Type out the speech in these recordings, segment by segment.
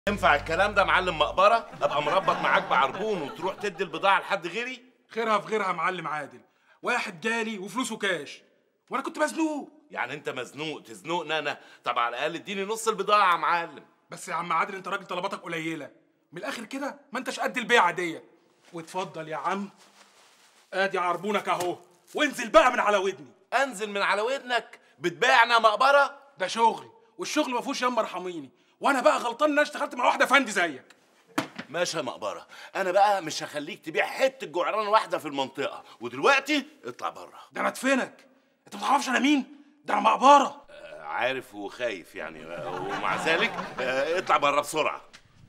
ينفع الكلام ده معلم مقبره ابقى مربط معاك بعربون وتروح تدي البضاعه لحد غيري خيرها في غيرها يا معلم عادل واحد جالي وفلوسه كاش وانا كنت مزنوق يعني انت مزنوق تزنقني انا طب على الاقل اديني نص البضاعه يا معلم بس يا عم عادل انت راجل طلباتك قليله من الاخر كده ما انتش قد البيعه ديت واتفضل يا عم ادي عربونك اهو وانزل بقى من على ودني انزل من على ودنك بتبيعنا مقبره ده شغلي والشغل ما فيهوش ياما ارحميني وانا بقى غلطان ان انا اشتغلت مع واحده فندي زيك ماشي يا مقبره انا بقى مش هخليك تبيع حته جعران واحده في المنطقه ودلوقتي اطلع بره ده انا ادفنك انت ما تعرفش انا مين ده انا مقبره عارف وخايف يعني ومع ذلك آه، اطلع بره بسرعه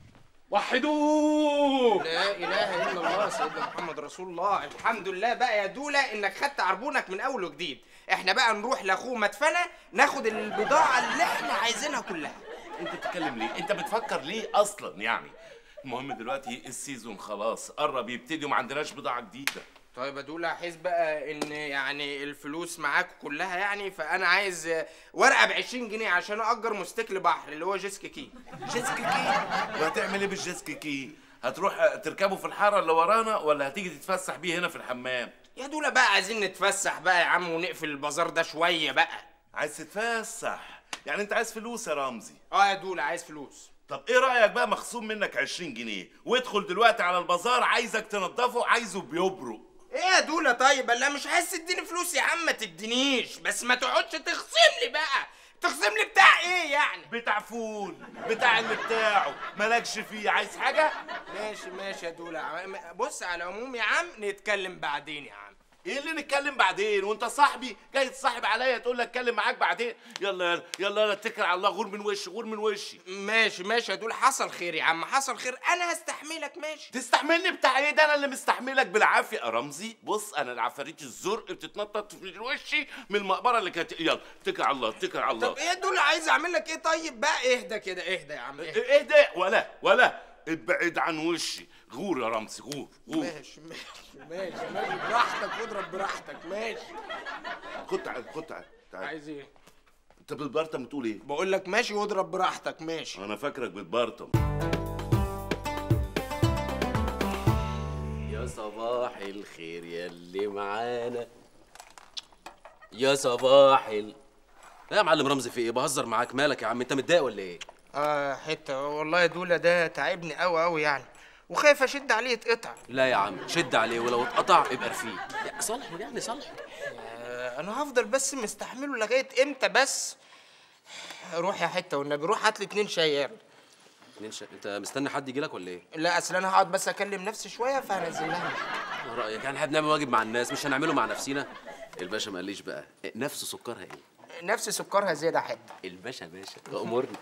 وحدوه لا اله الا الله سيدنا محمد رسول الله الحمد لله بقى يا دوله انك خدت عربونك من اول وجديد احنا بقى نروح لاخوه مدفنه ناخد البضاعه اللي احنا عايزينها كلها انت بتتكلم ليه انت بتفكر ليه اصلا يعني المهم دلوقتي السيزون خلاص قرب يبتدي وما عندناش بضاعه جديده طيب يا دوله حيث بقى ان يعني الفلوس معاك كلها يعني فانا عايز ورقه ب 20 جنيه عشان اجر موتوسيكل بحر اللي هو جيسكي كي جيسكي كي وهتعمل ايه بالجيسكي كي هتروح تركبه في الحاره اللي ورانا ولا هتيجي تتفسح بيه هنا في الحمام يا دوله بقى عايزين نتفسح بقى يا عم ونقفل البازار ده شويه بقى عايز تتفسح يعني انت عايز فلوس يا رمزي اه يا دوله عايز فلوس طب ايه رايك بقى مخصوم منك 20 جنيه وادخل دلوقتي على البازار عايزك تنضفه عايزه بيبرق ايه يا دوله طيب لا مش عايز تديني فلوس يا عم ما تدينيش بس ما تقعدش تخصم لي بقى تخصم لي بتاع ايه يعني بتاع فول بتاع اللي بتاعه مالكش فيه عايز حاجه ماشي ماشي يا دوله عم- بص على العموم يا عم نتكلم بعدين يا عم ايه اللي نتكلم بعدين وانت صاحبي جاي تصاحب عليا تقول لي اتكلم معاك بعدين يلا يلا يلا يلا اتكل على الله غور من وشي غور من وشي ماشي ماشي يا دوله حصل خير يا عم حصل خير انا هستحملك ماشي تستحملني بتاع ايه ده انا اللي مستحملك بالعافيه يا رمزي بص انا العفاريت الزرق بتتنطط في وشي من المقبره اللي كانت يلا اتكل على الله اتكل على الله طب ايه يا دوله عايز اعمل لك ايه طيب بقى اهدى كده اهدى يا عم اهدى ايه ده ولا ولا ابعد عن وشي غور يا رمزي غور غور ماشي ماشي ماشي ماشي براحتك واضرب براحتك ماشي خد تعال خد تعال تعال عايز ايه انت بالبرطم بتقول ايه بقول لك ماشي واضرب براحتك ماشي انا فاكرك بتبرطم يا صباح الخير يا اللي معانا يا صباح ال لا يا معلم رمزي في ايه بهزر معاك مالك يا عم انت متضايق ولا ايه اه حته والله يا دوله ده تعبني قوي قوي يعني وخايف اشد عليه يتقطع لا يا عم شد عليه ولو اتقطع يبقى رفيه يعني صالحه يعني صالحه آه انا هفضل بس مستحمله لغايه امتى بس روح يا حته والنبي روح هات لي اتنين شاي يلا. اتنين شا... انت مستني حد يجي لك ولا ايه لا اصل انا هقعد بس اكلم نفسي شويه فهنزل لها ايه رايك يعني احنا بنعمل واجب مع الناس مش هنعمله مع نفسنا الباشا ما قاليش بقى نفس سكرها ايه نفسي سكرها زياده حته الباشا باشا امرني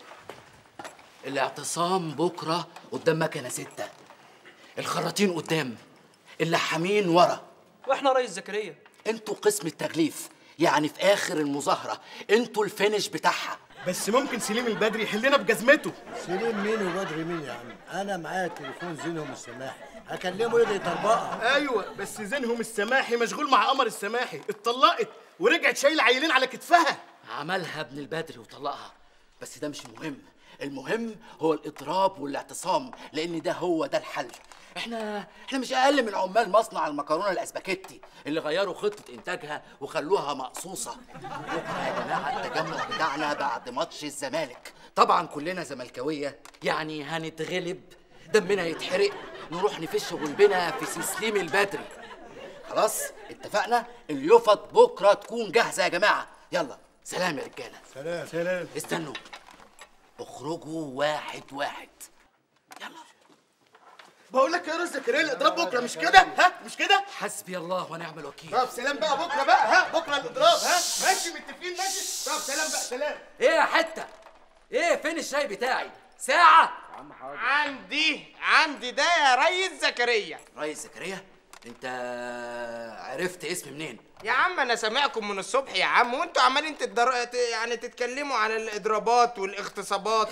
الاعتصام بكرة قدام مكنة ستة الخراطين قدام اللحامين ورا واحنا ريس زكريا انتوا قسم التغليف يعني في آخر المظاهرة انتوا الفينش بتاعها بس ممكن سليم البدري يحلنا بجزمته سليم مين وبدري مين يا عم انا معايا تليفون زينهم السماحي هكلمه يجي يطربقها ايوه بس زينهم السماحي مشغول مع قمر السماحي اتطلقت ورجعت شايله عيلين على كتفها عملها ابن البدري وطلقها بس ده مش المهم المهم هو الاضراب والاعتصام لان ده هو ده الحل احنا احنا مش اقل من عمال مصنع المكرونه الاسباجيتي اللي غيروا خطه انتاجها وخلوها مقصوصه بكره يا جماعه التجمع بتاعنا بعد ماتش الزمالك طبعا كلنا زملكاويه يعني هنتغلب دمنا يتحرق نروح نفش غلبنا في سيسليم البدري خلاص اتفقنا اليفط بكره تكون جاهزه يا جماعه يلا سلام يا رجاله سلام سلام استنوا اخرجوا واحد واحد يلا بقول لك يا رز زكريا الاضراب بكره مش كده ها مش كده حسبي الله ونعم الوكيل طب سلام بقى بكره بقى ها بكره الاضراب ها ماشي متفقين ماشي طب سلام بقى سلام ايه يا حته ايه فين الشاي بتاعي ساعه عندي عندي ده يا ريس زكريا ريس زكريا انت عرفت اسمي منين يا عم انا سامعكم من الصبح يا عم وانتوا عمالين تدر... ت- يعني تتكلموا على الاضرابات والاغتصابات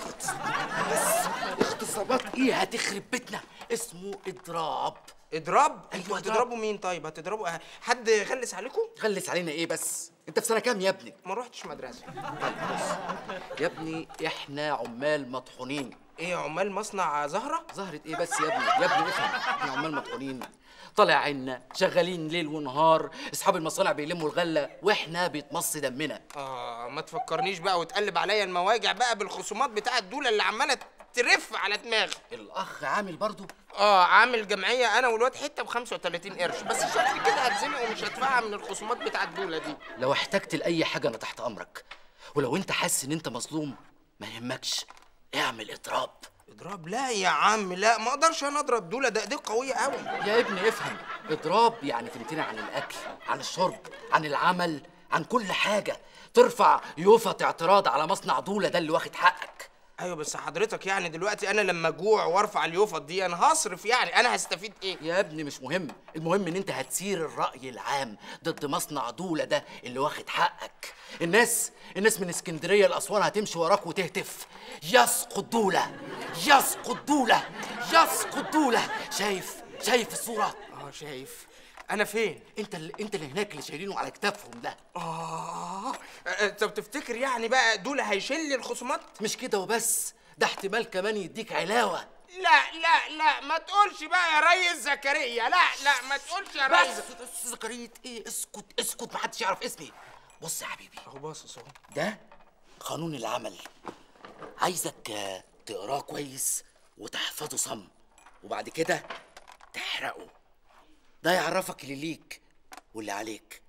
اغتصابات ايه هتخرب بيتنا اسمه اضراب اضراب أيوة، انتوا إضراب. هتضربوا مين طيب هتضربوا أه، حد غلس عليكم غلس علينا ايه بس انت في سنه كام يا ابني ما روحتش مدرسه يا ابني احنا عمال مطحونين ايه عمال مصنع زهره ظهرت ايه بس يا ابني يا ابني افهم احنا عمال مطحونين طالع عنا شغالين ليل ونهار اصحاب المصانع بيلموا الغله واحنا بيتمص دمنا اه ما تفكرنيش بقى وتقلب عليا المواجع بقى بالخصومات بتاعه الدوله اللي عماله ترف على دماغي الاخ عامل برضو اه عامل جمعيه انا والواد حته ب 35 قرش بس شكلي كده هتزنق ومش هدفعها من الخصومات بتاعه الدوله دي لو احتجت لاي حاجه انا تحت امرك ولو انت حاسس ان انت مظلوم ما يهمكش اعمل اضراب اضراب لا يا عم لا ما اقدرش انا اضرب دوله ده ايديه قويه قوي يا ابني افهم اضراب يعني تمتنع عن الاكل عن الشرب عن العمل عن كل حاجه ترفع يوفة اعتراض على مصنع دوله ده اللي واخد حقك ايوه بس حضرتك يعني دلوقتي انا لما اجوع وارفع اليوفط دي انا هصرف يعني انا هستفيد ايه يا ابني مش مهم المهم ان انت هتثير الرأي العام ضد مصنع دولة ده اللي واخد حقك الناس الناس من اسكندرية لأسوان هتمشي وراك وتهتف يسقط دولة يسقط دولة يسقط دولة شايف شايف الصورة اه شايف انا فين انت اللي انت اللي هناك اللي شايلينه على كتافهم ده اه آه، طب تفتكر يعني بقى دول هيشيل لي الخصومات مش كده وبس ده احتمال كمان يديك علاوة لا لا لا ما تقولش بقى يا ريس زكريا لا لا ما تقولش يا ريس بس بس زكريا ايه اسكت اسكت محدش يعرف اسمي بص يا حبيبي اهو باصص اهو ده قانون العمل عايزك آه، تقراه كويس وتحفظه صم وبعد كده تحرقه ده يعرفك اللي ليك واللي عليك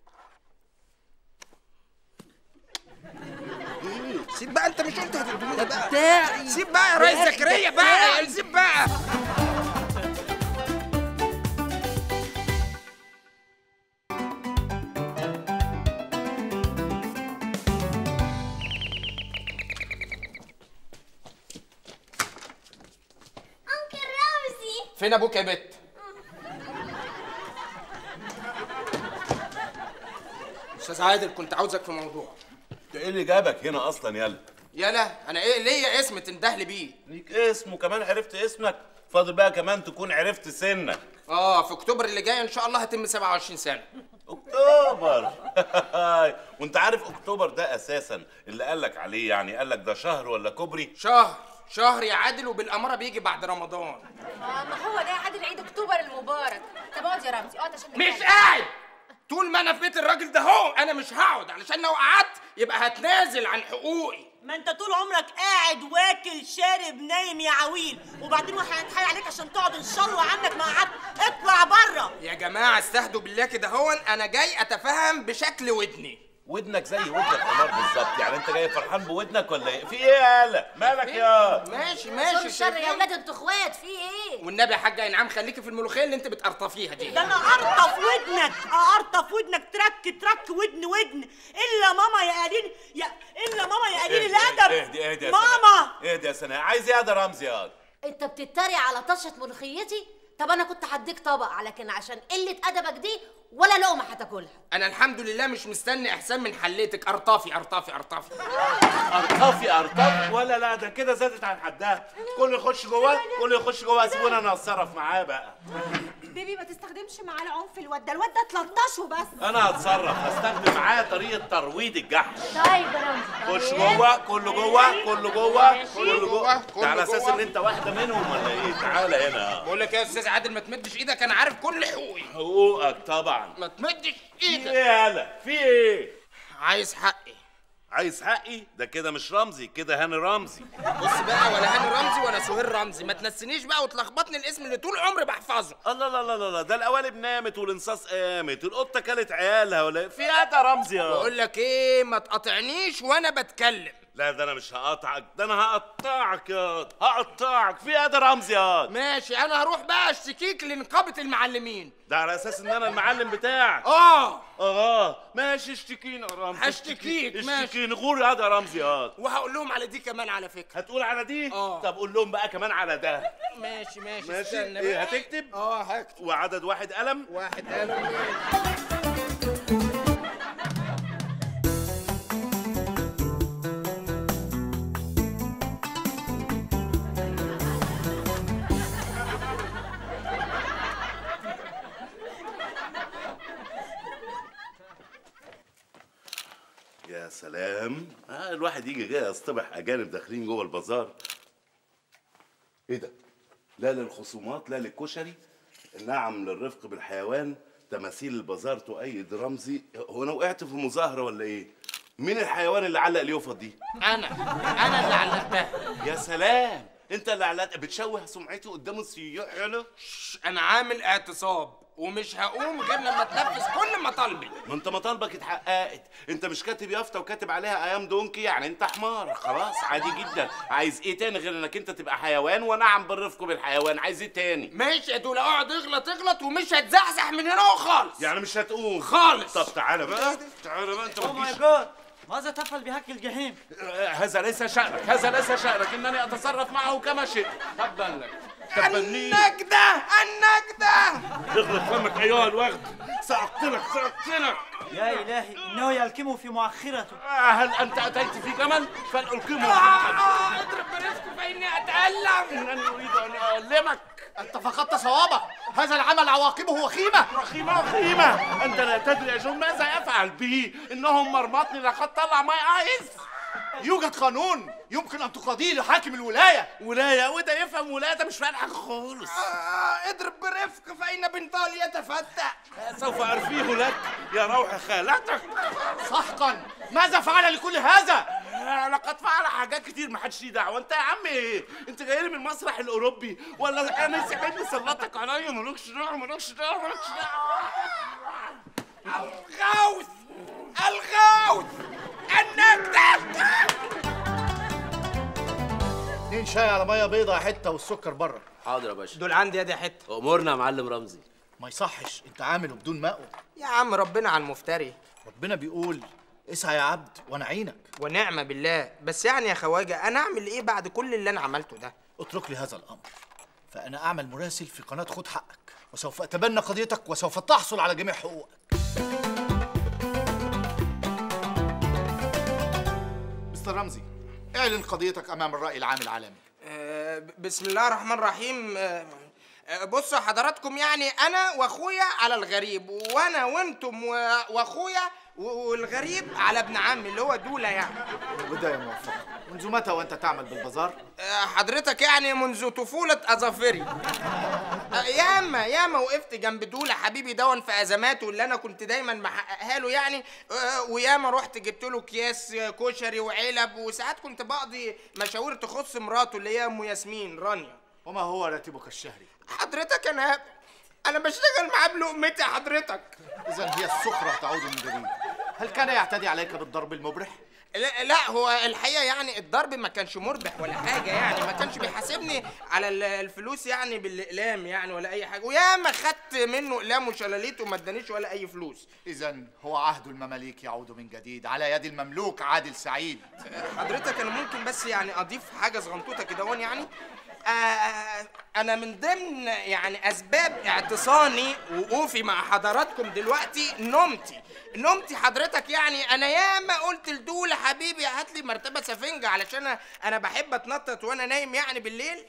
سيب بقى انت مش قلت هتدوني ده بقى بتاعي سيب بقى يا ريس بتاعي، زكريا ده بقى بتاعي. سيب بقى أنكل رمزي فين ابوك يا بت استاذ عادل كنت عاوزك في موضوع ده ايه اللي جابك هنا اصلا يلا يلا انا ايه ليا اسم تندهلي بيه ليك اسم وكمان عرفت اسمك فاضل بقى كمان تكون عرفت سنك اه في اكتوبر اللي جاي ان شاء الله هتم 27 سنه اكتوبر وانت عارف اكتوبر ده اساسا اللي قالك عليه يعني قالك ده شهر ولا كوبري شهر شهر يا عادل وبالاماره بيجي بعد رمضان اه ما هو ده يا عادل عيد اكتوبر المبارك طب اقعد يا رمزي اقعد عشان مش نتكلم. قاعد طول ما انا في بيت الراجل ده هو انا مش هقعد علشان لو قعدت يبقى هتنازل عن حقوقي ما انت طول عمرك قاعد واكل شارب نايم يا عويل وبعدين واحنا هنتحايل عليك عشان تقعد ان شاء الله عنك ما قعدت اطلع بره يا جماعه استهدوا بالله كده هون انا جاي اتفهم بشكل ودني ودنك زي ودن الحمار بالظبط يعني انت جاي فرحان بودنك ولا ايه في ايه يا هلا مالك يا ماشي سوري ماشي الشر يا شايفين؟ اولاد انتوا اخوات في ايه والنبي يا حاجه انعام خليكي في الملوخيه اللي انت بتقرطفيها دي ده انا ارطف ودنك ارطف ودنك ترك ترك ودن ودن الا ماما يا قليل يا الا ماما يا قليل الادب اهدي اهدي يا ماما سناء اهدي يا سناء عايز ايه يا ده رمزي يا انت بتتريق على طشه ملوخيتي طب انا كنت هديك طبق لكن عشان قله ادبك دي ولا لقمه هتاكلها انا الحمد لله مش مستني احسان من حليتك ارطافي ارطافي ارطافي ارطفي ارطفي ولا لا ده كده زادت عن حدها كله يخش جوه كله يخش جوه سيبونا انا اتصرف معاه بقى بيبي ما تستخدمش معاه العنف الواد ده الواد ده تلطشه بس انا هتصرف هستخدم معاه طريقه ترويض الجحش طيب يا رمزي خش جوه كله جوه كله جوه كله جوه، جوه كله ده على اساس جوه. ان انت واحده منهم ولا ايه تعالى هنا بقول لك يا استاذ عادل ما تمدش ايدك انا عارف كل حقوقي حقوقك طبعا ما تمدش في ايدك ايه يالا في ايه عايز حقي عايز حقي ده كده مش رمزي كده هاني رمزي بص بقى ولا هاني رمزي ولا سهير رمزي ما تنسينيش بقى وتلخبطني الاسم اللي طول عمري بحفظه الله لا لا لا لا ده القوالب نامت والانصاص قامت القطه كلت عيالها ولا في ايه ده رمزي يا بقول لك ايه ما تقاطعنيش وانا بتكلم لا ده انا مش هقطعك ده انا هقطعك يا هقطعك في ايه ده رمزي يا ماشي انا هروح بقى اشتكيك لنقابه المعلمين ده على اساس ان انا المعلم بتاعك اه اه ماشي اشتكيني يا رمزي هشتكيك، ماشي. اشتكيني غور يا ده رمزي يا وهقول لهم على دي كمان على فكره هتقول على دي آه. طب قول لهم بقى كمان على ده ماشي ماشي ماشي استنى ايه بقى. هتكتب اه هكتب وعدد واحد قلم واحد قالوا يا سلام آه الواحد يجي كده يصطبح اجانب داخلين جوه البازار ايه ده لا للخصومات لا للكشري نعم للرفق بالحيوان تماثيل البازار تؤيد رمزي هو انا وقعت في مظاهره ولا ايه مين الحيوان اللي علق اليوفط دي انا انا اللي علقتها يا سلام انت اللي علقت بتشوه سمعتي قدام السياح يالا انا عامل اعتصاب ومش هقوم غير لما تنفذ كل مطالبي ما انت مطالبك اتحققت انت مش كاتب يافطه وكاتب عليها ايام دونكي يعني انت حمار خلاص عادي جدا عايز ايه تاني غير انك انت تبقى حيوان ونعم بالرفق بالحيوان عايز ايه تاني ماشي يا دول اقعد اغلط اغلط ومش هتزحزح من هنا خالص يعني مش هتقوم خالص طب تعالى بقى تعالى بقى انت او ما ماي تجيش جاد ماذا تفعل بهك الجحيم؟ آه، هذا ليس شأنك هذا ليس شأنك انني اتصرف معه كما شئت تبا لك تبني النجدة النجدة اغلق فمك ايها الوغد سأقتلك سأقتلك يا إلهي إنه يلكمه في مؤخرته آه، هل انت اتيت في جمل فلألقمه آه، اضرب برفق فإني أتألم انني اريد ان اؤلمك انت فقدت صوابك هذا العمل عواقبه وخيمه رخيمة وخيمة أنت لا تدري يا جون ماذا يفعل به إنهم مرمطني لقد طلع ماي آيز يوجد قانون يمكن ان تقاضيه لحاكم الولايه ولاية وده يفهم ولاية ده مش فاهم حاجة خالص آه، اضرب برفق فإن بنطال يتفتح سوف أرفيه لك يا روح خالتك سحقا ماذا فعل لكل هذا آه، لقد فعل حاجات كتير ما حدش ليه دعوه انت يا عم ايه انت جاي لي من المسرح الاوروبي ولا انا سعيد سلطك عليا مالكش دعوه مالكش دعوه مالكش دعوه الغوث الغوث النجدة اتنين شاي على ميه بيضة حته والسكر بره حاضر يا باشا دول عندي يا دي حتة امورنا يا معلم رمزي ما يصحش انت عامله بدون مأوى يا عم ربنا على المفتري ربنا بيقول اسعى يا عبد وانا عينك ونعمة بالله بس يعني يا خواجة أنا أعمل إيه بعد كل اللي أنا عملته ده اترك لي هذا الامر فانا اعمل مراسل في قناه خد حقك وسوف اتبنى قضيتك وسوف تحصل على جميع حقوقك مستر رمزي اعلن قضيتك امام الراي العام العالمي آه، بسم الله الرحمن الرحيم آه، آه، بصوا حضراتكم يعني انا واخويا على الغريب وانا وانتم و- واخويا و- والغريب على ابن عمي اللي هو دوله يعني بدايه موفقه منذ متى وانت تعمل بالبازار آه، حضرتك يعني منذ طفولة أظافري آه، ياما ياما وقفت جنب دولة حبيبي دون في أزماته اللي أنا كنت دايما محققها له يعني آه، وياما رحت جبت له أكياس آه، كشري وعلب وساعات كنت بقضي مشاوير تخص مراته اللي هي أم ياسمين رانيا وما هو راتبك الشهري حضرتك أنا أنا بشتغل معاه بلقمتي حضرتك اذا هي السخره تعود من جديد هل كان يعتدي عليك بالضرب المبرح لا, لا هو الحقيقه يعني الضرب ما كانش مربح ولا حاجه يعني ما كانش بيحاسبني على ال- الفلوس يعني بالاقلام يعني ولا اي حاجه وياما خدت منه اقلام وشلاليت وما ادانيش ولا اي فلوس اذا هو عهد المماليك يعود من جديد على يد المملوك عادل سعيد حضرتك انا ممكن بس يعني اضيف حاجه صغنطوطه كده هون يعني آه انا من ضمن يعني اسباب اعتصامي وقوفي مع حضراتكم دلوقتي نومتي نومتي حضرتك يعني انا ياما قلت لدول حبيبي هات لي مرتبه سفنجه علشان أنا- انا بحب اتنطط وانا نايم يعني بالليل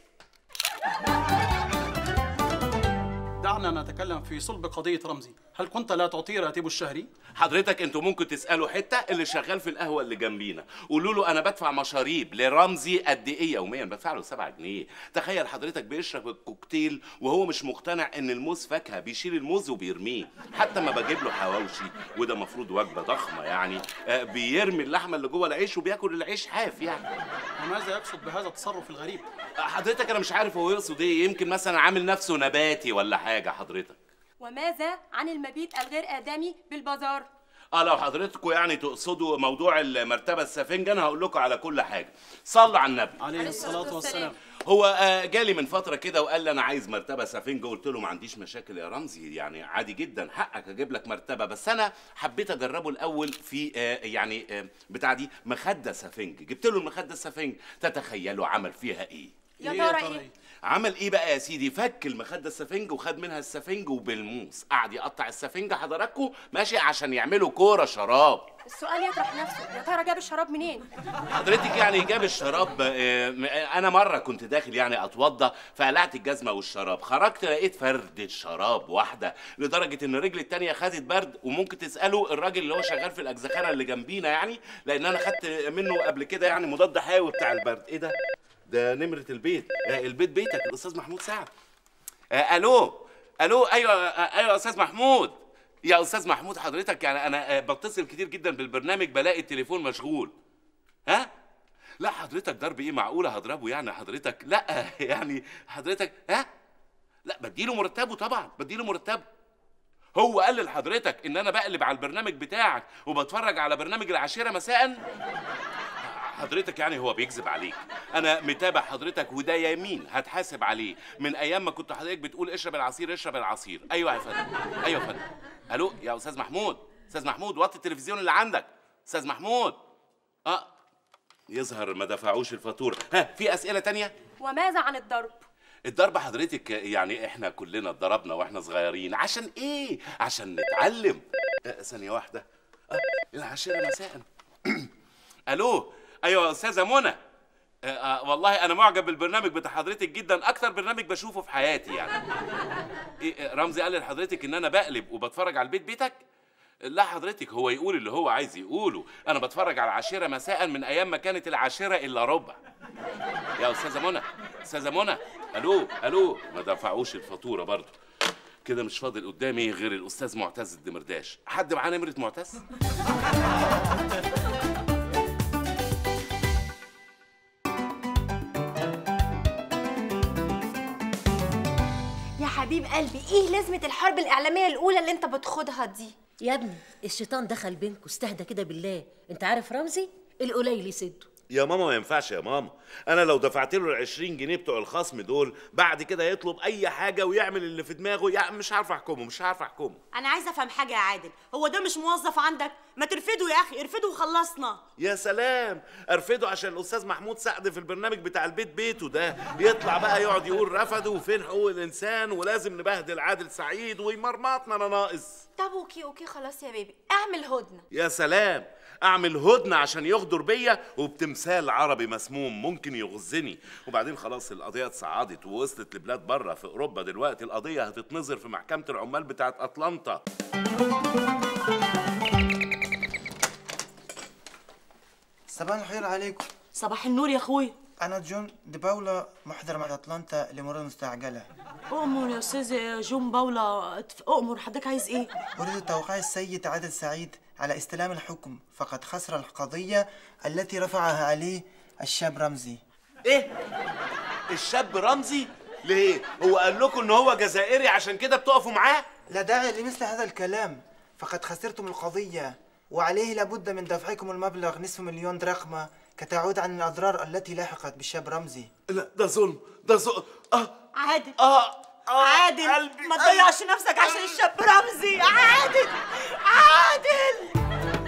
دعنا نتكلم في صلب قضية رمزي هل كنت لا تعطيه راتبه الشهري؟ حضرتك انتوا ممكن تسالوا حته اللي شغال في القهوه اللي جنبينا قولوا له انا بدفع مشاريب لرمزي قد ايه يوميا بدفع له 7 جنيه تخيل حضرتك بيشرب الكوكتيل وهو مش مقتنع ان الموز فاكهه بيشيل الموز وبيرميه حتى ما بجيب له حواوشي وده مفروض وجبه ضخمه يعني آه، بيرمي اللحمه اللي جوه العيش وبياكل العيش حاف يعني وماذا يقصد بهذا التصرف الغريب؟ حضرتك انا مش عارف هو يقصد ايه يمكن مثلا عامل نفسه نباتي ولا حاجه حضرتك وماذا عن المبيت الغير آدمي بالبازار؟ اه لو حضرتكم يعني تقصدوا موضوع المرتبه السفنجه انا هقول لكم على كل حاجه صلوا على النبي عليه الصلاة والسلام هو آه، جالي من فتره كده وقال لي انا عايز مرتبه سفنجه قلت له ما عنديش مشاكل يا رمزي يعني عادي جدا حقك اجيب لك مرتبه بس انا حبيت اجربه الاول في آه، يعني آه، بتاع دي مخده سفنج جبت له المخده السفنج تتخيلوا عمل فيها ايه يا ترى إيه؟ عمل ايه بقى يا سيدي فك المخده السفنج وخد منها السفنج وبالموس قعد يقطع السفنجه حضراتكم ماشي عشان يعملوا كوره شراب السؤال يطرح نفسه يا ترى جاب الشراب منين؟ حضرتك يعني جاب الشراب آه، م- انا مره كنت داخل يعني اتوضى فقلعت الجزمه والشراب خرجت لقيت فردة شراب واحده لدرجه ان رجلي التانية خدت برد وممكن تسالوا الراجل اللي هو شغال في الاجزخانه اللي جنبينا يعني لان انا خدت منه قبل كده يعني مضاد حيوي بتاع البرد ايه ده ده نمره البيت آه، البيت بيتك الاستاذ محمود سعد آه، الو الو ايوه آه، ايوه يا استاذ محمود يا استاذ محمود حضرتك يعني انا آه، بتصل كتير جدا بالبرنامج بلاقي التليفون مشغول ها لا حضرتك ضرب ايه معقوله هضربه يعني حضرتك لا يعني حضرتك ها لا بديله مرتبه طبعا بديله مرتبه هو قال لحضرتك ان انا بقلب على البرنامج بتاعك وبتفرج على برنامج العاشره مساء حضرتك يعني هو بيكذب عليك انا متابع حضرتك وده يمين هتحاسب عليه من ايام ما كنت حضرتك بتقول اشرب العصير اشرب العصير ايوه يا فندم ايوه يا فندم الو يا استاذ محمود استاذ محمود وطي التلفزيون اللي عندك استاذ محمود اه يظهر ما دفعوش الفاتوره ها في اسئله تانية وماذا عن الضرب الضرب حضرتك يعني احنا كلنا اتضربنا واحنا صغيرين عشان ايه عشان نتعلم آه، ثانيه واحده آه، العاشره مساء الو ايوه يا استاذه منى آه، آه، والله انا معجب بالبرنامج بتاع حضرتك جدا اكتر برنامج بشوفه في حياتي يعني إيه آه، رمزي قال لحضرتك ان انا بقلب وبتفرج على البيت بيتك لا حضرتك هو يقول اللي هو عايز يقوله انا بتفرج على العاشره مساء من ايام ما كانت العاشره الا ربع يا استاذه منى استاذه منى الو الو ما دفعوش الفاتوره برضه كده مش فاضل قدامي غير الاستاذ معتز الدمرداش حد معاه نمره معتز يا حبيب قلبي ايه لازمة الحرب الإعلامية الأولى اللي انت بتخوضها دي؟ يا ابني الشيطان دخل بينكوا استهدى كده بالله انت عارف رمزي القليل يسده يا ماما ما ينفعش يا ماما انا لو دفعت له ال 20 جنيه بتوع الخصم دول بعد كده يطلب اي حاجه ويعمل اللي في دماغه يعني مش عارف احكمه مش عارف احكمه انا عايزه افهم حاجه يا عادل هو ده مش موظف عندك ما ترفده يا اخي ارفده وخلصنا يا سلام ارفده عشان الاستاذ محمود سعد في البرنامج بتاع البيت بيته ده يطلع بقى يقعد يقول رفضه وفين حقوق الانسان ولازم نبهدل عادل سعيد ويمرمطنا انا ناقص طب اوكي اوكي خلاص يا بيبي اعمل هدنة يا سلام اعمل هدنه عشان يغدر بيا وبتمثال عربي مسموم ممكن يغزني وبعدين خلاص القضيه اتصعدت ووصلت لبلاد بره في اوروبا دلوقتي القضيه هتتنظر في محكمه العمال بتاعت اطلنطا صباح الخير عليكم صباح النور يا اخويا انا جون دي باولا محضر مع اتلانتا لمرور مستعجله اؤمر يا استاذ جون باولا اتف- اؤمر حضرتك عايز ايه اريد توقيع السيد عادل سعيد على استلام الحكم فقد خسر القضيه التي رفعها عليه الشاب رمزي ايه الشاب رمزي ليه هو قال لكم ان هو جزائري عشان كده بتقفوا معاه لا داعي لمثل هذا الكلام فقد خسرتم القضيه وعليه لابد من دفعكم المبلغ نصف مليون دراخمه كتعود عن الاضرار التي لاحقت بالشاب رمزي لا ده ظلم ده ظلم اه عادل اه عادل قلبي، ما تضيعش نفسك عشان الشاب رمزي عادل عادل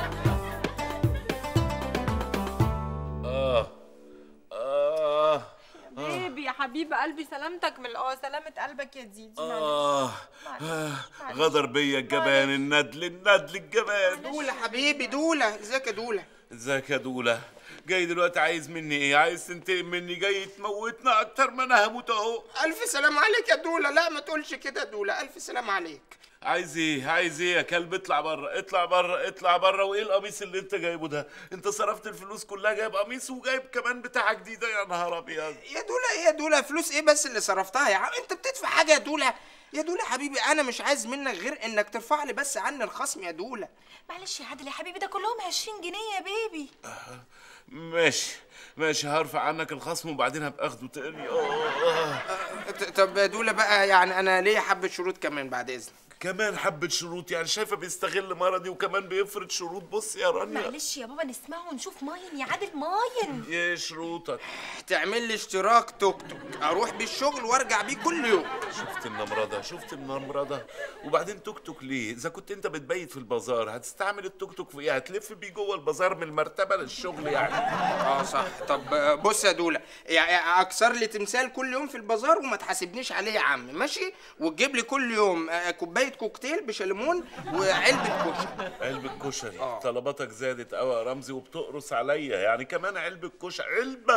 اه اه بيبي يا حبيب قلبي سلامتك من اه سلامة قلبك يا ديدي آه آه، غدر بيا الجبان الندل الندل الجبان دولة حبيبي دولة ازيك يا دولة ازيك يا دولة جاي دلوقتي عايز مني ايه عايز تنتقم مني جاي تموتنا اكتر ما انا هموت اهو ألف سلام عليك يا دولة لا ما تقولش كده يا دولة ألف سلام عليك عايز ايه عايز ايه يا كلب اطلع بره اطلع بره اطلع بره وايه القميص اللي انت جايبه ده انت صرفت الفلوس كلها جايب قميص وجايب كمان بتاعه جديده يا نهار ابيض يا دولة ايه يا دولة فلوس ايه بس اللي صرفتها يا عم انت بتدفع حاجة يا دولة يا دولة حبيبي انا مش عايز منك غير انك ترفع لي بس عني الخصم يا دولة معلش يا عادل يا حبيبي ده كلهم 20 جنيه يا بيبي ماشي ماشي هرفع عنك الخصم وبعدين هبقى اخده تاني اه ط- طب يا دولة بقى يعني انا ليا حبة شروط كمان بعد اذنك كمان حبة شروط يعني شايفة بيستغل مرضي وكمان بيفرض شروط بص يا رانيا معلش يا بابا نسمعه ونشوف ماين يا عادل ماين ايه شروطك تعمل لي اشتراك توك توك اروح بيه الشغل وارجع بيه كل يوم شفت النمرضة شفت النمرضة وبعدين توك توك ليه اذا كنت انت بتبيت في البازار هتستعمل التوك توك في ايه هتلف بيه جوه البازار من المرتبة للشغل يعني اه صح طب آه، بص يا دولة يعني اكسر لي تمثال كل يوم في البازار وما تحاسبنيش عليه يا عم ماشي وتجيب لي كل يوم آه، كوباية كوكتيل بشلمون وعلبة كشري علبة كشري طلباتك زادت قوي يا رمزي وبتقرص عليا يعني كمان علبة كشري علبة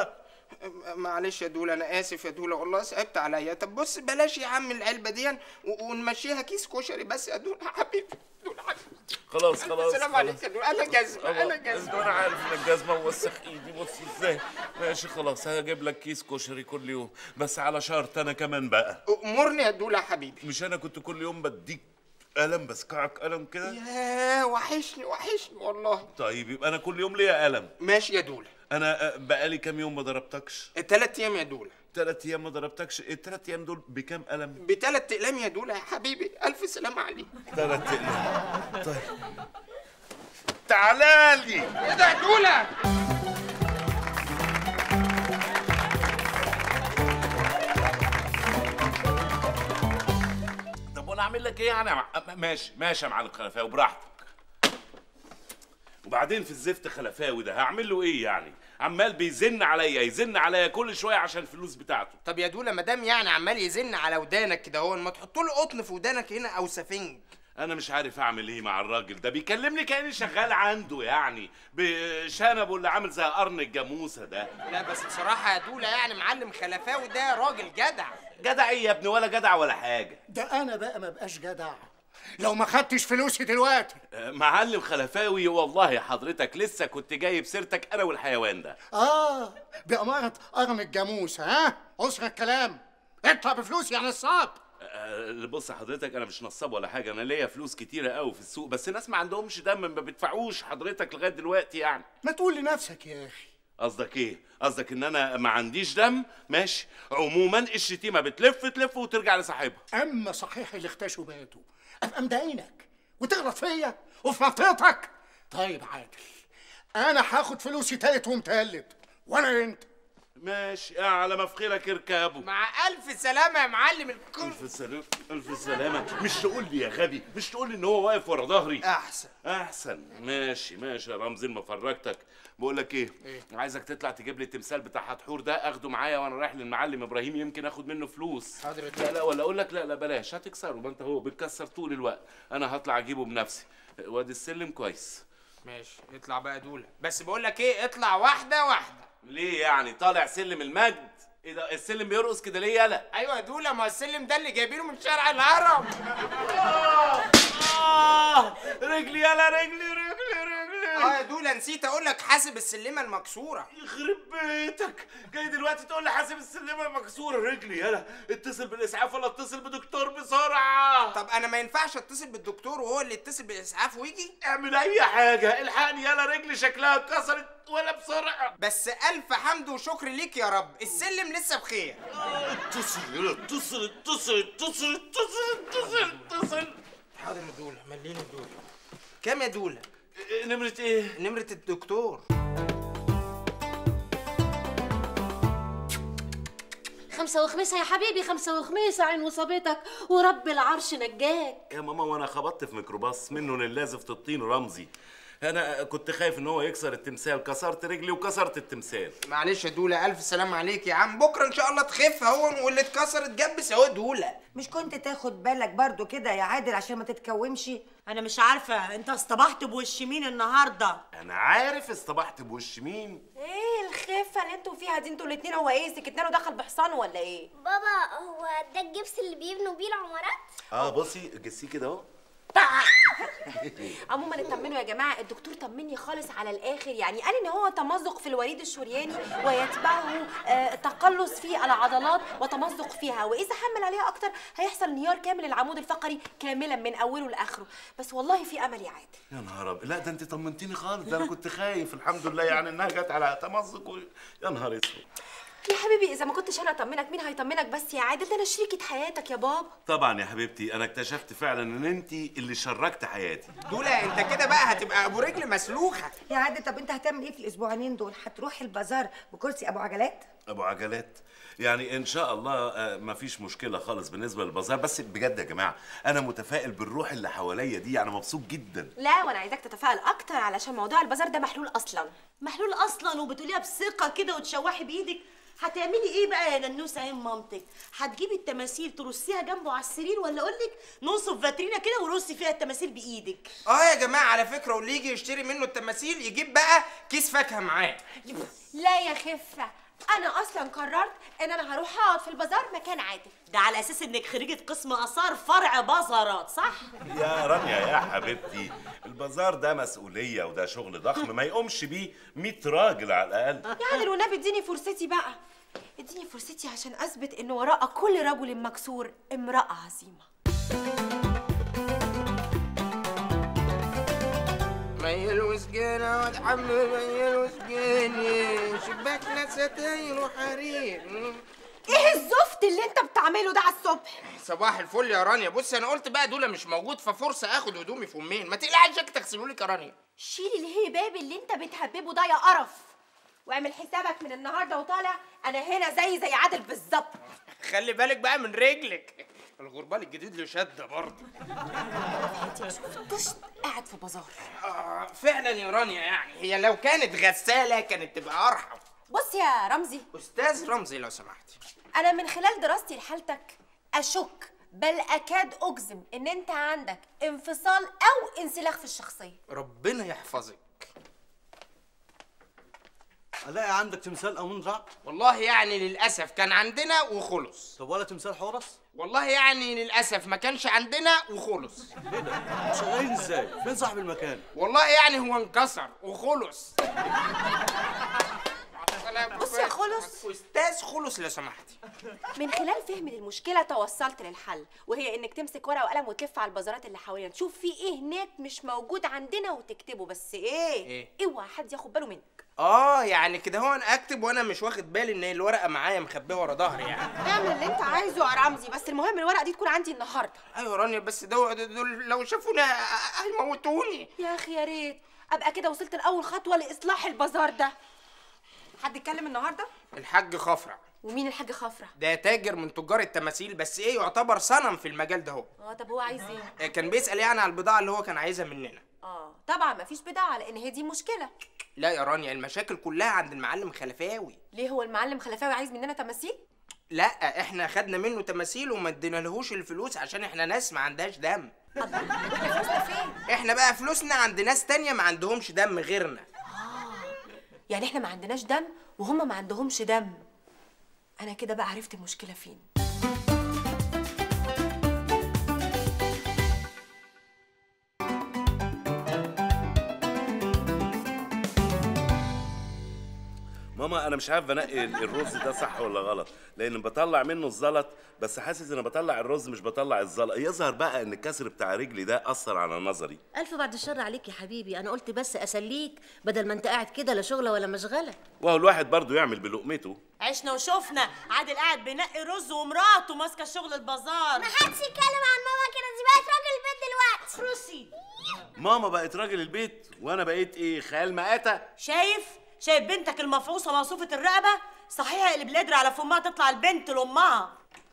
معلش يا دولة أنا آسف يا دولة والله صعبت عليا طب بص بلاش يا عم العلبة دي و- ونمشيها كيس كشري بس يا دولة حبيبي دولة حبيبي خلاص خلاص السلام عليك يا دولة أنا جزمة أنا جزمة انا عارف ان الجزمه موسخ ايدي بص ازاي ماشي خلاص هجيب لك كيس كشري كل يوم بس على شرط انا كمان بقى أمرني يا دولة حبيبي مش انا كنت كل يوم بديك قلم بسكعك قلم كده ياه وحشني وحشني والله طيب يبقى انا كل يوم ليا قلم ماشي يا دولة انا آه، بقالي كام يوم ما ضربتكش تلات أيام يا دولة تلات ايام ما ضربتكش التلات ايام دول بكام قلم بتلات أقلام يا دولة يا حبيبي ألف سلام عليك تلات ايام طيب تعالى لي إيه ده يا دولة طب وانا اعمل لك ايه يعني يا مع... ماشي ماشي يا معلم خلفاوي براحتك وبعدين في الزفت خلفاوي ده هعمل له ايه يعني عمال بيزن عليا يزن عليا كل شويه عشان الفلوس بتاعته طب يا دولة مدام يعني عمال يزن على ودانك كده هو ما تحط له قطن في ودانك هنا أو سفنج انا مش عارف اعمل ايه مع الراجل ده بيكلمني كاني شغال عنده يعني بشنبه اللي عامل زي قرن الجاموسه ده لا بس بصراحة يا دولة يعني معلم خلفاوي ده راجل جدع جدع ايه يا ابني ولا جدع ولا حاجه ده انا بقى ما بقاش جدع لو ما خدتش فلوسي دلوقتي آه، معلم خلفاوي والله حضرتك لسه كنت جايب سيرتك انا والحيوان ده اه بأمارة قرن الجاموس ها اسر الكلام اطلع بفلوسي يا نصاب آه، بص حضرتك انا مش نصاب ولا حاجه انا ليا فلوس كتيره قوي في السوق بس الناس ما عندهمش دم ما بيدفعوش حضرتك لغايه دلوقتي يعني ما تقول لنفسك يا اخي قصدك ايه قصدك ان انا ما عنديش دم ماشي عموما الشتيمه بتلف تلف وترجع لصاحبها اما صحيح اللي اختشوا باتوا ابقى مضايقنك وتغلط فيا وفي منطقتك طيب عادل انا هاخد فلوسي تالت ومتلت ولا انت ماشي على مفخرك اركبه مع ألف سلامة يا معلم الكل الف سلامه الف سلامه مش تقول لي يا غبي مش تقول لي ان هو واقف ورا ظهري احسن احسن ماشي ماشي يا رمزي ما فرجتك بقول لك ايه إيه؟ عايزك تطلع تجيب لي التمثال بتاع حتحور ده اخده معايا وانا رايح للمعلم ابراهيم يمكن اخد منه فلوس حاضر يا لا لا ولا اقول لك لا لا بلاش هتكسره ما انت هو بتكسر طول الوقت انا هطلع اجيبه بنفسي وادي السلم كويس ماشي اطلع بقى دولة بس بقول لك ايه اطلع واحدة واحدة ليه يعني طالع سلم المجد ايه ده السلم بيرقص كده ليه يالا ايوه يا دولة ما هو السلم ده اللي جايبينه من شارع الهرم آه رجلي يالا رجلي رجلي رجلي اه يا دولة نسيت اقول لك حاسب السلمة المكسورة يخرب بيتك جاي دلوقتي تقول لي حاسب السلمه مكسوره رجلي يالا اتصل بالاسعاف ولا اتصل بدكتور بسرعه طب انا ما ينفعش اتصل بالدكتور وهو اللي يتصل بالاسعاف ويجي اعمل اي حاجه الحقني يالا رجلي شكلها اتكسرت ولا بسرعه بس الف حمد وشكر ليك يا رب السلم لسه بخير اتصل يلا اتصل اتصل اتصل اتصل اتصل اتصل حاضر يا دولة مليني الدولة كام يا دولة نمرة ايه؟ نمرة الدكتور خمسة وخميسة يا حبيبي خمسة وخميسة عين وصابتك ورب العرش نجاك يا ماما وانا خبطت في ميكروباص منه لله زفت الطين رمزي انا كنت خايف ان هو يكسر التمثال كسرت رجلي وكسرت التمثال معلش يا دولة ألف سلام عليك يا عم بكرة إن شاء الله تخف أهو واللي اتكسر اتجبس أهو دولة مش كنت تاخد بالك برضو كده يا عادل عشان ما تتكومش انا مش عارفه انت اصطبحت بوش مين النهارده انا عارف اصطبحت بوش مين ايه الخفه اللي انتوا فيها دي انتوا الاتنين هو ايه سكتنا له دخل بحصان ولا ايه بابا هو ده الجبس اللي بيبنوا بيه العمارات اه بصي جسيه كده اهو عموما اطمنوا يا جماعه الدكتور طمني خالص على الاخر يعني قال ان هو تمزق في الوريد الشرياني ويتبعه آه تقلص في العضلات وتمزق فيها واذا حمل عليها اكتر هيحصل انهيار كامل العمود الفقري كاملا من اوله لاخره بس والله في امل يا عادل يا نهار ابيض لا ده انت طمنتيني خالص ده انا كنت خايف الحمد لله يعني انها جت على تمزق و... يا نهار اسود يا حبيبي اذا ما كنتش انا اطمنك مين هيطمنك بس يا عادل ده انا شريكه حياتك يا بابا طبعا يا حبيبتي انا اكتشفت فعلا ان انت اللي شركت حياتي دولة أنت كده بقى هتبقى أبو رجل مسلوخة يا عادل طب انت هتعمل ايه في الاسبوعين دول هتروح البازار بكرسي ابو عجلات ابو عجلات يعني ان شاء الله آه، مفيش مشكله خالص بالنسبه للبازار بس بجد يا جماعه انا متفائل بالروح اللي حواليا دي يعني مبسوط جدا لا وانا عايزاك تتفائل اكتر علشان موضوع البازار ده محلول اصلا محلول اصلا وبتقوليها بثقه كده وتشوحي بايدك هتعملي ايه بقى يا ننوسه عين مامتك هتجيبي التماثيل ترصيها جنبه على السرير ولا اقول لك نصف فاترينا كده ورصي فيها التماثيل بايدك اه يا جماعة على فكرة واللي يجي يشتري منه التماثيل يجيب بقى كيس فاكهة معاه لا يا خفه انا اصلا قررت ان انا هروح اقعد في البازار مكان عادل ده على اساس انك خريجه قسم اثار فرع بازارات صح يا رانيا يا حبيبتي البازار ده مسؤولية وده شغل ضخم ما يقومش بيه 100 راجل على الأقل يا عادل والنبي اديني فرصتي بقى اديني فرصتي عشان اثبت ان وراء كل رجل مكسور امراه عظيمه ميل وسجينة واد عم ميل وسجينة شباكنا ستاير وحرير ايه الزفت اللي انت بتعمله ده على الصبح صباح الفل يا رانيا بص انا قلت بقى دول مش موجود ففرصه اخد هدومي في امين ما تقلقش جاك تغسلوا لك يا رانيا شيل الهباب اللي انت بتهببه ده يا قرف واعمل حسابك من النهارده وطالع انا هنا زي زي عادل بالظبط خلي بالك بقى من رجلك الغربال الجديد له شده برضه طشت قاعد في بازار آه فعلا يا رانيا يعني هي لو كانت غساله كانت تبقى ارحم بص يا رمزي استاذ رمزي لو سمحتي انا من خلال دراستي لحالتك اشك بل اكاد اجزم ان انت عندك انفصال او انسلاخ في الشخصيه ربنا يحفظك الاقي عندك تمثال امون رع والله يعني للاسف كان عندنا وخلص طب ولا تمثال حورس والله يعني للاسف ما كانش عندنا وخلص ايه ده شغالين ازاي فين صاحب المكان والله يعني هو انكسر وخلص بص يا خلص استاذ خلص لو سمحتي من خلال فهمي للمشكله توصلت للحل وهي انك تمسك ورقه وقلم وتلف على البازارات اللي حوالينا تشوف في ايه هناك مش موجود عندنا وتكتبه بس ايه إيه؟ اوعى حد ياخد باله منك اه يعني كده هو انا اكتب وانا مش واخد بالي ان الورقه معايا مخبيه ورا ظهري يعني اعمل اللي انت عايزه يا رمزي بس المهم الورقه دي تكون عندي النهارده ايوه رانيا بس دول, دول لو شافونا هيموتوني يا اخي يا ريت ابقى كده وصلت لاول خطوه لاصلاح البازار ده حد اتكلم النهارده الحاج خفرع ومين الحاج خفرع ده تاجر من تجار التماثيل بس ايه يعتبر صنم في المجال ده هو اه طب هو عايز ايه كان بيسال يعني على البضاعه اللي هو كان عايزها مننا اه طبعا مفيش بضاعه لان هي دي مشكله لا يا رانيا المشاكل كلها عند المعلم خلفاوي ليه هو المعلم خلفاوي عايز مننا تماثيل لا احنا خدنا منه تماثيل وما ادينالهوش الفلوس عشان احنا ناس ما عندهاش دم احنا بقى فلوسنا عند ناس تانية ما عندهمش دم غيرنا يعني احنا ما عندناش دم وهم ما عندهمش دم انا كده بقى عرفت المشكله فين ماما انا مش عارف انقي الرز ده صح ولا غلط لان بطلع منه الزلط بس حاسس ان بطلع الرز مش بطلع الزلط يظهر بقى ان الكسر بتاع رجلي ده اثر على نظري الف بعد الشر عليك يا حبيبي انا قلت بس اسليك بدل ما انت قاعد كده لا شغله ولا مشغله وهو الواحد برضه يعمل بلقمته عشنا وشفنا عادل قاعد بينقي رز ومراته ماسكه شغل البازار ما حدش يتكلم عن ماما كده دي بقت راجل البيت دلوقتي روسي ماما بقت راجل البيت وانا بقيت ايه خيال مآتة شايف شايف بنتك المفعوصه موصوفه الرقبه صحيح اللي بالقدر على فمها تطلع البنت لامها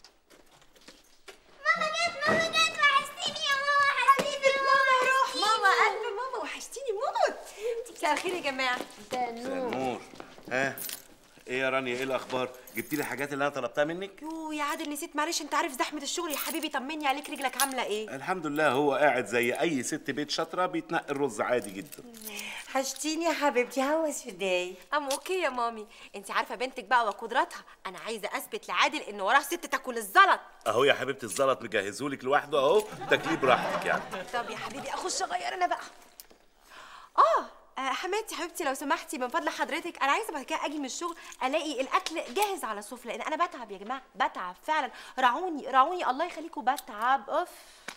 ماما جت ماما جت وحشتيني يا ماما وحشتيني يا ماما روح ماما قلب ماما وحشتيني موت مساء الخير يا جماعه مساء نور ها ايه يا رانيا ايه الاخبار جبتي لي الحاجات اللي انا طلبتها منك يو يا عادل نسيت معلش انت عارف زحمه الشغل يا حبيبي طمني عليك رجلك عامله ايه الحمد لله هو قاعد زي اي ست بيت شاطره بيتنقي الرز عادي جدا حشتيني يا حبيبتي هاو واز يور داي ام اوكي يا مامي انت عارفه بنتك بقى وقدراتها انا عايزه اثبت لعادل ان وراه ست تاكل الزلط اهو يا حبيبتي الزلط مجهزهولك لوحده اهو تاكليه براحتك يعني طب يا حبيبي اخش اغير انا بقى اه آه، حماتي حبيبتي لو سمحتي من فضل حضرتك انا عايزه بعد كده اجي من الشغل الاقي الاكل جاهز على السفره لان انا بتعب يا جماعه بتعب فعلا راعوني راعوني الله يخليكم بتعب اوف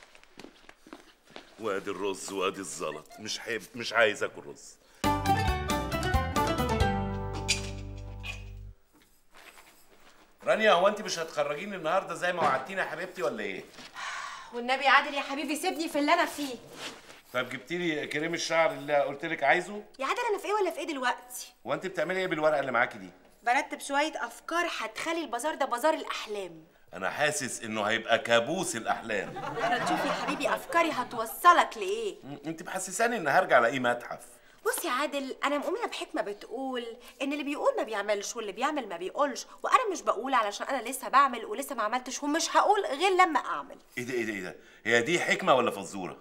وادي الرز وادي الزلط مش حب مش عايز اكل رز رانيا هو انت مش هتخرجيني النهارده زي ما وعدتيني يا حبيبتي ولا ايه؟ والنبي يا عادل يا حبيبي سيبني في اللي انا فيه طب جبتي لي كريم الشعر اللي قلت لك عايزه؟ يا عادل انا في ايه ولا في ايه دلوقتي هو انت بتعملي ايه بالورقه اللي معاكي دي؟ برتب شويه افكار هتخلي البازار ده بازار الاحلام انا حاسس انه هيبقى كابوس الاحلام احنا نشوف يا حبيبي افكاري هتوصلك لايه م- انت محسساني ان هرجع الاقيه متحف بص يا عادل انا مؤمنه بحكمه بتقول ان اللي بيقول ما بيعملش واللي بيعمل ما بيقولش وانا مش بقول علشان انا لسه بعمل ولسه ما عملتش ومش هقول غير لما اعمل ايه ده ايه ده ايه ده؟ هي دي حكمه ولا فزوره؟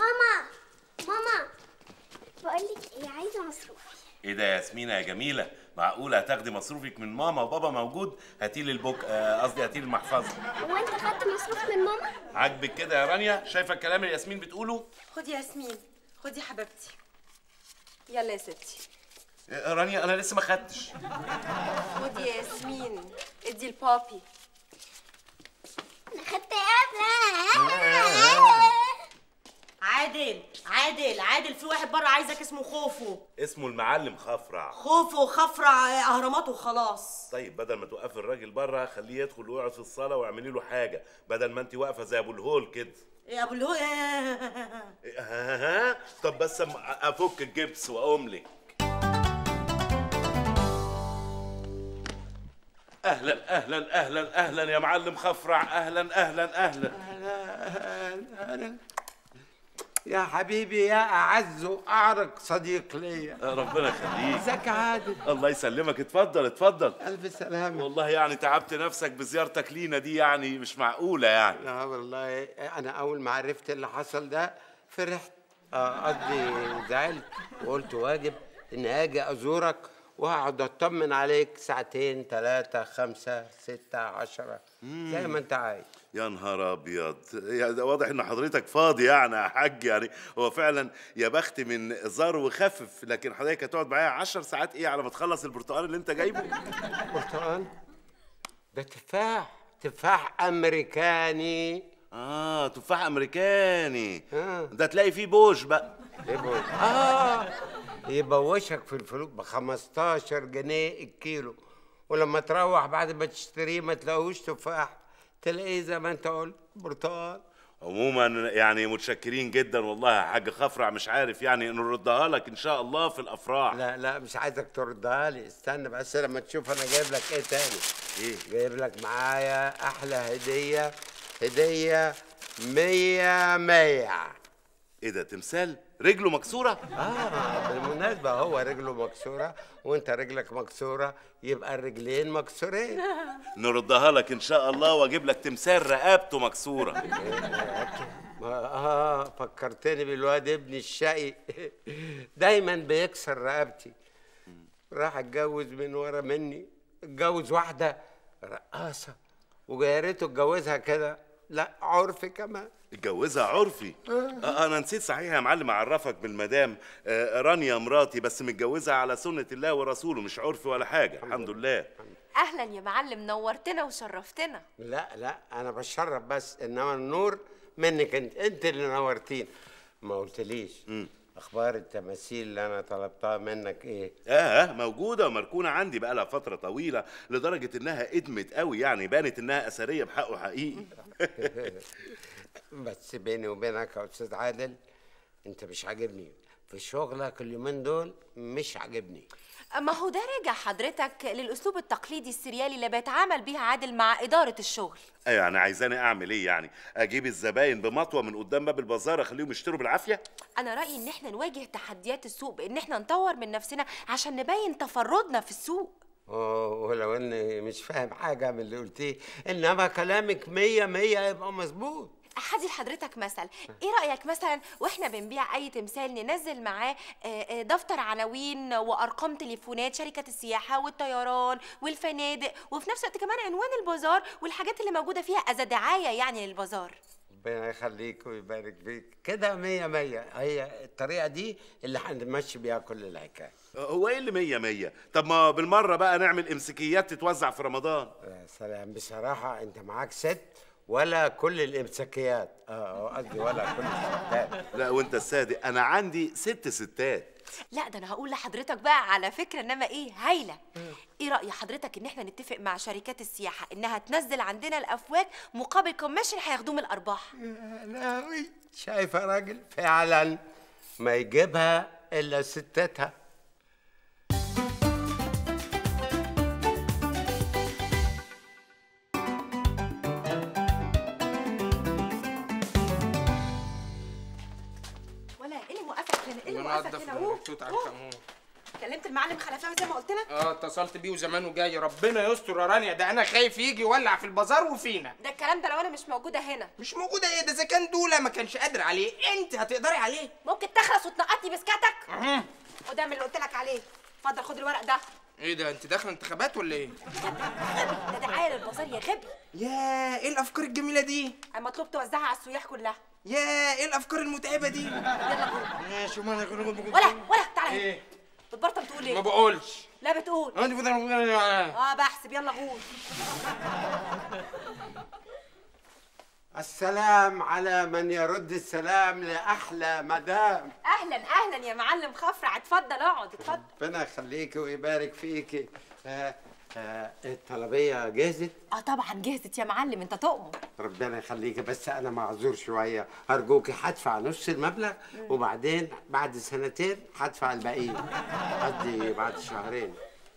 ماما ماما بقول لك ايه عايزه مصروف ايه ده يا ياسمينه يا جميله معقولة هتاخدي مصروفك من ماما وبابا موجود هاتي لي البوك آه، قصدي هاتي لي المحفظة هو انت خدت مصروف من ماما؟ عاجبك كده يا رانيا شايفة الكلام اللي ياسمين بتقوله خدي ياسمين خدي حبيبتي يلا يا ستي آه، رانيا انا لسه ما خدتش خدي يا ياسمين ادي البابي انا خدت قبل عادل عادل عادل في واحد بره عايزك اسمه خوفو اسمه المعلم خفرع خوفو خفرع اهرامات وخلاص طيب بدل ما توقفي الراجل بره خليه يدخل ويقعد في الصاله واعملي له حاجه بدل ما انت واقفه زي ابو الهول كده يا ابو الهو ها ها طب بس أم- افك الجبس واقوم لك اهلا اهلا اهلا اهلا يا معلم خفرع اهلا اهلا اهلا أهلا يا حبيبي يا أعز وأعرق صديق ليا ربنا يخليك ازيك يا عادل الله يسلمك اتفضل اتفضل ألف سلامة والله يعني تعبت نفسك بزيارتك لينا دي يعني مش معقولة يعني لا والله أنا أول ما عرفت اللي حصل ده فرحت آه، قصدي زعلت وقلت واجب إني أجي أزورك وأقعد أطمن عليك ساعتين ثلاثة خمسة ستة عشرة زي ما أنت عايز يا نهار ابيض يا ده واضح ان حضرتك فاضي يعني يا حاج يعني هو فعلا يا بخت من زار وخفف لكن حضرتك هتقعد معايا 10 ساعات ايه على ما تخلص البرتقال اللي انت جايبه برتقال ده تفاح تفاح أمريكاني اه تفاح امريكاني ده تلاقي فيه بوش بقى يبقى اه يبوشك في الفلوس ب 15 جنيه الكيلو ولما تروح بعد ما تشتريه ما تلاقوش تفاح تلاقيه زي ما انت قلت برتقال عموما يعني متشكرين جدا والله يا حاج خفرع مش عارف يعني نردها لك ان شاء الله في الافراح لا لا مش عايزك تردها لي استنى بس لما تشوف انا جايب لك ايه تاني ايه جايب لك معايا احلى هديه هديه مية مية ايه ده تمثال رجله مكسوره اه بالمناسبه هو رجله مكسوره وانت رجلك مكسوره يبقى الرجلين مكسورين نردها لك ان شاء الله واجيب لك تمثال رقبته مكسوره اه فكرتني بالواد ابني الشقي دايما بيكسر رقبتي راح اتجوز من ورا مني اتجوز واحده رقاصه ويا ريته اتجوزها كده لا عرفي كمان اتجوزها عرفي آه انا نسيت صحيح يا معلم اعرفك بالمدام آه رانيا مراتي بس متجوزها على سنه الله ورسوله مش عرفي ولا حاجه الحمد لله اهلا يا معلم نورتنا وشرفتنا لا لا انا بشرف بس انما النور منك انت انت اللي نورتين ما قلتليش اخبار التماثيل اللي انا طلبتها منك ايه اه موجوده ومركونه عندي بقى لها فتره طويله لدرجه انها ادمت قوي يعني بانت انها اثريه بحقه حقيقي بس بيني وبينك يا استاذ عادل انت مش عاجبني في شغلك اليومين دول مش عاجبني ما هو ده راجع حضرتك للاسلوب التقليدي السريالي اللي بيتعامل بيه عادل مع اداره الشغل ايوه يعني عايزاني اعمل ايه يعني اجيب الزباين بمطوه من قدام باب البازار اخليهم يشتروا بالعافيه انا رايي ان احنا نواجه تحديات السوق بان احنا نطور من نفسنا عشان نبين تفردنا في السوق اه ولو اني مش فاهم حاجه من اللي قلتيه انما كلامك مية مية يبقى مظبوط هدي لحضرتك مثل ايه رايك مثلا واحنا بنبيع اي تمثال ننزل معاه آه، آه، دفتر عناوين وارقام تليفونات شركه السياحه والطيران والفنادق وفي نفس الوقت كمان عنوان البازار والحاجات اللي موجوده فيها از دعايه يعني للبازار ربنا يخليك ويبارك فيك كده مية مية هي الطريقة دي اللي هنمشي بيها كل الحكاية هو ايه اللي مية مية طب ما بالمره بقى نعمل امساكيات تتوزع في رمضان يا سلام بصراحة انت معاك ست ولا كل الامساكيات اه قصدي ولا كل الستات لا وانت الصادق انا عندي ست ستات لا ده انا هقول لحضرتك بقى على فكره انما ايه هايله ايه راي حضرتك ان احنا نتفق مع شركات السياحه انها تنزل عندنا الافواج مقابل كوميشن هياخدوه من الارباح لا شايف يا راجل فعلا ما يجيبها الا ستاتها ولا ايه اللي موقفك هنا ايه اللي موقفك بنضف هنا أوه، المحطوط على أوه. الكمون كلمت المعلم خلفاوي زي ما قلت لك اه اتصلت بيه وزمانه جاي ربنا يستر يا رانيا ده انا خايف يجي يولع في البازار وفينا ده الكلام ده لو انا مش موجوده هنا مش موجوده ايه ده اذا كان دوله ما كانش قادر عليه انت هتقدري عليه ممكن تخلص وتنقطني بسكاتك خد اعمل اللي قلت لك عليه اتفضل خد الورق ده ايه ده انت داخله انتخابات ولا ايه ده دعايه للبازار يا غبي يا ايه الافكار الجميله دي مطلوب توزعها على السياح كلها يا ايه الافكار المتعبه دي يلا ماشي ما انا ولا ولا تعالى هنا. ايه بتبطل تقول ايه ما بقولش لا بتقول انت بتقول اه بحسب يلا قول السلام على من يرد السلام لأحلى مدام اهلا اهلا يا معلم خفرع اتفضل اقعد اتفضل ربنا يخليكي ويبارك فيكي آه آه الطلبية جهزت اه طبعا جهزت يا معلم انت تؤمر ربنا يخليكي بس أنا معذور شوية أرجوكي هدفع نص المبلغ وبعدين بعد سنتين هدفع الباقيين قصدي بعد شهرين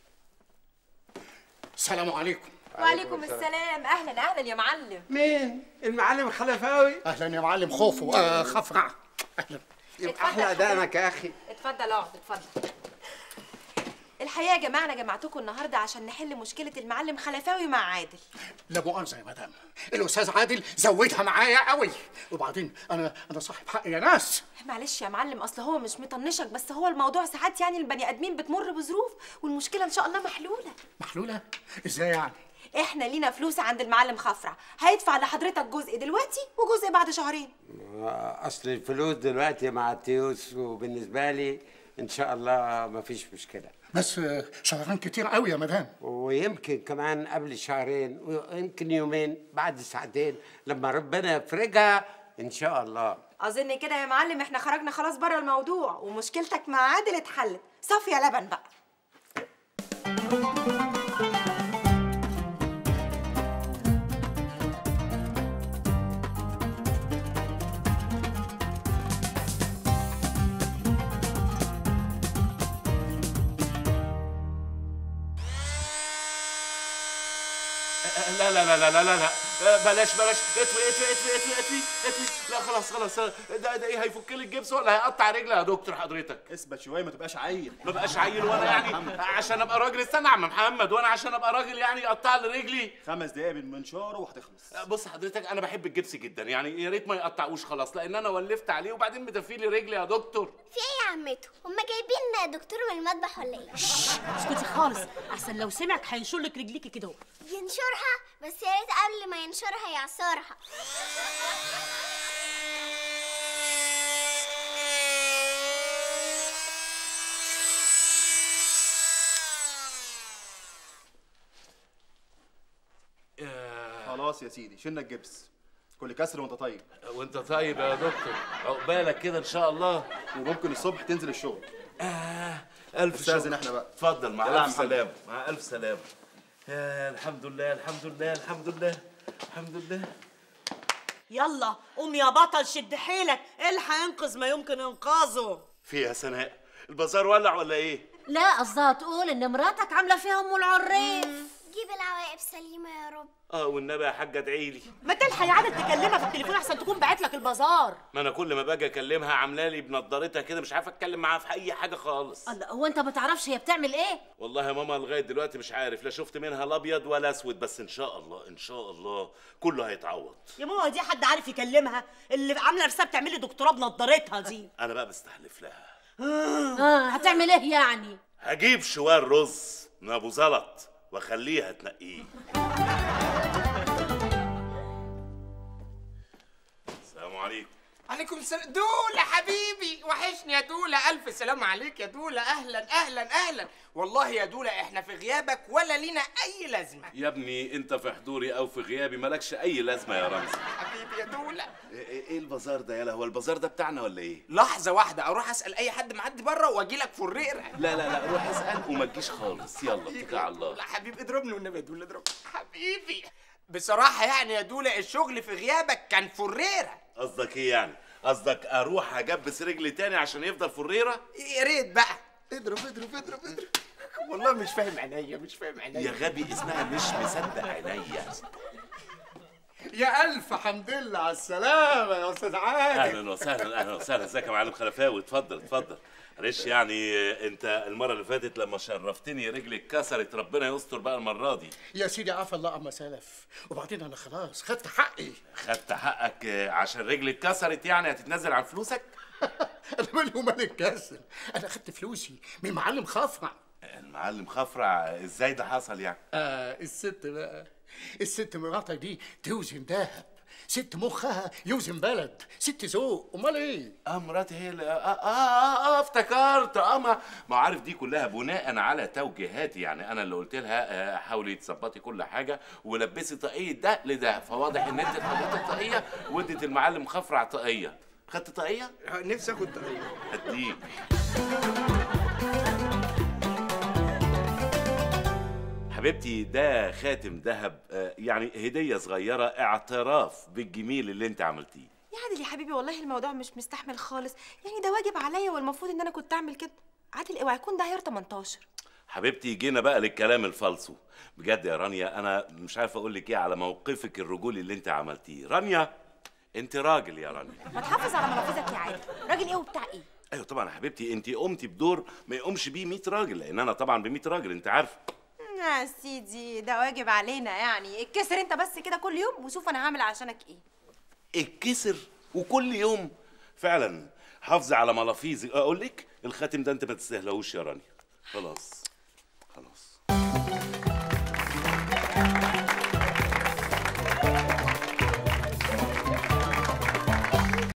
السلام عليكم وعليكم السلام اهلا اهلا يا معلم مين المعلم خلفاوي اهلا يا معلم خوفو آه خفرع اهلا يبقى أحلى دانك يا أخي اتفضل اقعد اتفضل الحقيقه يا جماعه انا جمعتكم النهارده عشان نحل مشكله المعلم خلفاوي مع عادل لا مؤاخذه يا مدام الاستاذ عادل زودها معايا قوي وبعدين انا انا صاحب حق يا ناس معلش يا معلم اصل هو مش مطنشك بس هو الموضوع ساعات يعني البني ادمين بتمر بظروف والمشكله ان شاء الله محلوله محلوله ازاي يعني احنا لينا فلوس عند المعلم خفرع هيدفع لحضرتك جزء دلوقتي وجزء بعد شهرين أصل الفلوس دلوقتي مع التيوس وبالنسبة لي إن شاء الله مفيش مشكلة بس آه، شهرين كتير قوي يا مدام ويمكن كمان قبل شهرين ويمكن يومين بعد ساعتين لما ربنا يفرجها ان شاء الله اظن كده يا معلم احنا خرجنا خلاص بره الموضوع ومشكلتك مع عادل اتحلت صافي يا لبن بقى لا لا لا لا لا لا لا بلاش بلاش اطفي اطفي اطفي اطفي اطفي اطفي لا خلاص خلاص ده ده ايه هيفك لي الجبس ولا هيقطع رجلي يا دكتور حضرتك اثبت شويه ما تبقاش عيل ما بقاش عيل وانا يعني عشان ابقى راجل استنى يا عم محمد وانا عشان ابقى راجل يعني يقطع لي رجلي خمس دقايق من منشاره وهتخلص بص حضرتك انا بحب الجبس جدا يعني يا ريت ما يقطعوش خلاص لان انا ولفت عليه وبعدين مدفي لي رجلي يا دكتور في ايه يا عمته هما جايبين دكتور من المطبخ ولا ايه اسكتي خالص احسن لو سمعك هينشر لك رجليكي كده اهو. ينشرها بس يا ريت قبل ما ينشرها يعصرها خلاص يا سيدي شلنا الجبس كل كسر وانت طيب وانت طيب يا دكتور عقبالك كده ان شاء الله وممكن الصبح تنزل الشغل آه الف استاذن شكر. احنا بقى اتفضل مع يلا يا الف محمد. سلامه مع الف سلامه يا الحمد لله الحمد لله الحمد لله الحمد لله يلا قوم يا بطل شد حيلك الحق انقذ ما يمكن انقاذه في يا سناء البازار ولع ولا ايه لا قصدها تقول ان مراتك عامله فيها ام العريف جيب العواقب سليمه يا رب اه والنبي يا حاجه ادعي لي ما تلحق يا عادل تكلمها في التليفون احسن تكون بعت لك البازار ما انا كل ما باجي اكلمها عامله لي بنضارتها كده مش عارف اتكلم معاها في اي حاجه خالص الله هو انت ما تعرفش هي بتعمل ايه والله يا ماما لغايه دلوقتي مش عارف لا شفت منها الابيض ولا اسود بس ان شاء الله ان شاء الله كله هيتعوض يا ماما دي حد عارف يكلمها اللي عامله نفسها بتعمل لي دكتوراه بنضارتها دي انا بقى بستحلف لها اه هتعمل ايه يعني هجيب شوال رز من ابو زلط واخليها تنقيه السلام عليكم عليكم السلام دولة حبيبي وحشني يا دولة ألف سلام عليك يا دولة أهلا أهلا أهلا والله يا دولة إحنا في غيابك ولا لينا أي لازمة يا ابني انت في حضوري او في غيابي مالكش اي لازمه يا رمزي حبيبي يا دولة ايه إيه البازار ده يالا هو البازار ده بتاعنا ولا ايه لحظة واحدة أروح أسأل أي حد معدي بره وأجي لك فريرة لا لا لا روح اسال وما تجيش خالص يلا اتكل على الله لا حبيبي اضربني والنبي يا دولة اضربني حبيبي بصراحة يعني يا دولة الشغل في غيابك كان فريرة قصدك ايه يعني قصدك اروح اجبس رجلي تاني عشان يفضل فريره يا ريت بقى اضرب اضرب اضرب اضرب والله مش فاهم عينيا مش فاهم عينيا يا غبي اسمها مش مصدق عينيا يا الف حمد لله على السلامه يا استاذ عادل اهلا وسهلا اهلا وسهلا ازيك يا معلم خلفاوي اتفضل اتفضل معلش يعني انت المره اللي فاتت لما شرفتني رجلي اتكسرت ربنا يستر بقى المره دي يا سيدي عفى الله عما سلف وبعدين انا خلاص خدت حقي خدت حقك عشان رجلي اتكسرت يعني هتتنازل عن فلوسك انا مالي ومال الكسر انا خدت فلوسي من معلم خفرع المعلم خفرع ازاي ده حصل يعني آه الست بقى الست مراتك دي توزن دهب ست مخها يوزن بلد ست ذوق امال ايه اه مراتي هي اللي آه, آه, آه, اه افتكرت اه ما ما عارف دي كلها بناء على توجيهاتي يعني انا اللي قلت لها آه حاولي تظبطي كل حاجه ولبسي طاقيه ده لده فواضح ان انت اتحطيت طاقيه وادت المعلم خفرع طاقيه خدت طاقيه؟ نفسي اخد طاقيه هديك حبيبتي ده خاتم ذهب آه، يعني هدية صغيرة اعتراف بالجميل اللي انت عملتيه يا عادل يا حبيبي والله الموضوع مش مستحمل خالص يعني ده واجب عليا والمفروض ان انا كنت اعمل كده عادل اوعى يكون ده عيار 18 حبيبتي جينا بقى للكلام الفالصو بجد يا رانيا انا مش عارف اقول لك ايه على موقفك الرجولي اللي انت عملتيه رانيا انت راجل يا رانيا ما تحافظ على منافذك يا عادل راجل ايه وبتاع ايه ايوه طبعا يا حبيبتي انت قمتي بدور ما يقومش بيه 100 راجل لان انا طبعا ب 100 راجل انت عارفه يا سيدي ده واجب علينا يعني اتكسر انت بس كده كل يوم وشوف انا هعمل عشانك ايه اتكسر وكل يوم فعلا حافظي على ملافيزك اقول لك الخاتم ده انت ما تستاهلهوش يا رانيا خلاص خلاص